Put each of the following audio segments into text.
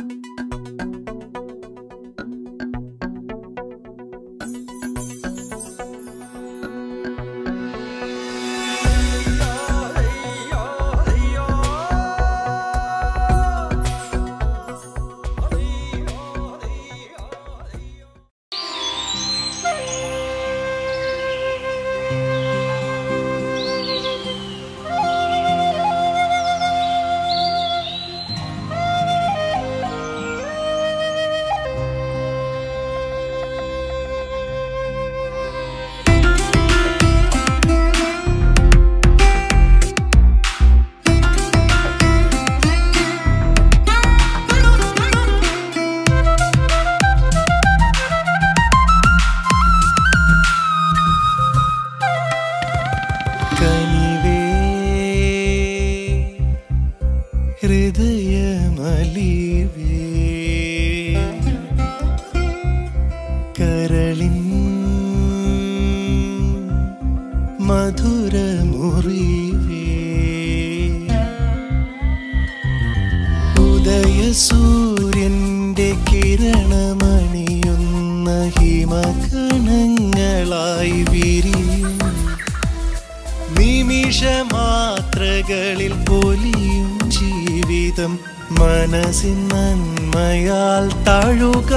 കനിവേ ഹൃദയമലിവേ കരളിൻ മധുരമുറിവേ ഉദയസൂര്യന്റെ കിരണമണിയുന്ന ഹിമകണങ്ങളായി വിരിയും നിമിഷമാത്രകളിൽ പൊലിയും ജീവിതം മനസ്സിൻ നന്മയാൽ താഴുക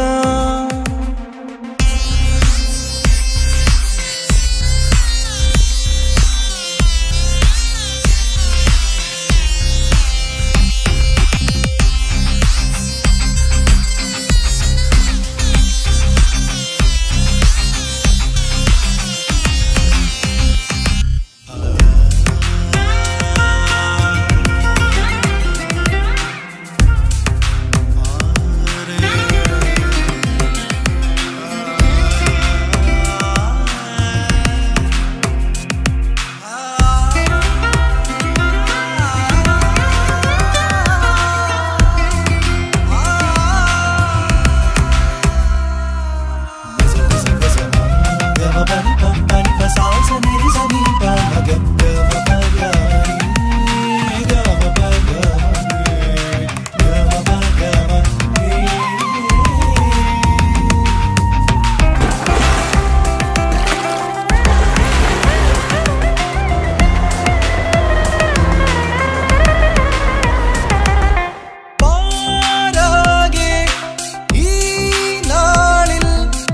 പാരാകെ ഈ നാളിൽ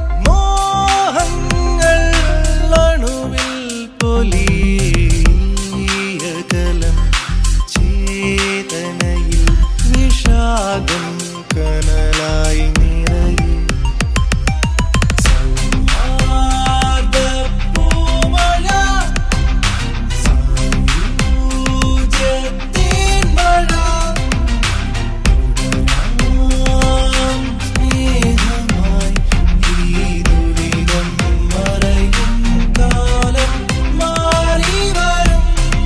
മോഹങ്ങൾ അണുവിൽ പൊലിയകലം ചേതനയിൽ വിഷാദം കനലായി നിറയെ സൗഹാർദ്ദപ്പൂമഴ സൗജത്തിൻ മഴ സ്നേഹമായി ഈ ദുരിതം മറയും കാലം മാറി വരും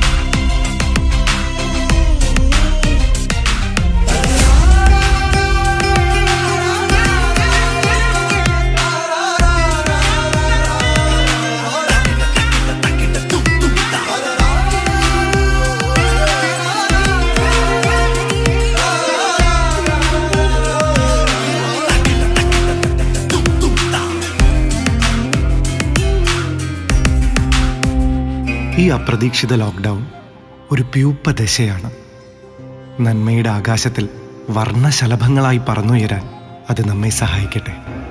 ഈ അപ്രതീക്ഷിത ലോക്ക്ഡൗൺ ഒരു പ്യൂപ്പ ദശയാണ് നന്മയുടെ ആകാശത്തിൽ വർണ്ണശലഭങ്ങളായി പറന്നുയരാൻ അത് നമ്മെ സഹായിക്കട്ടെ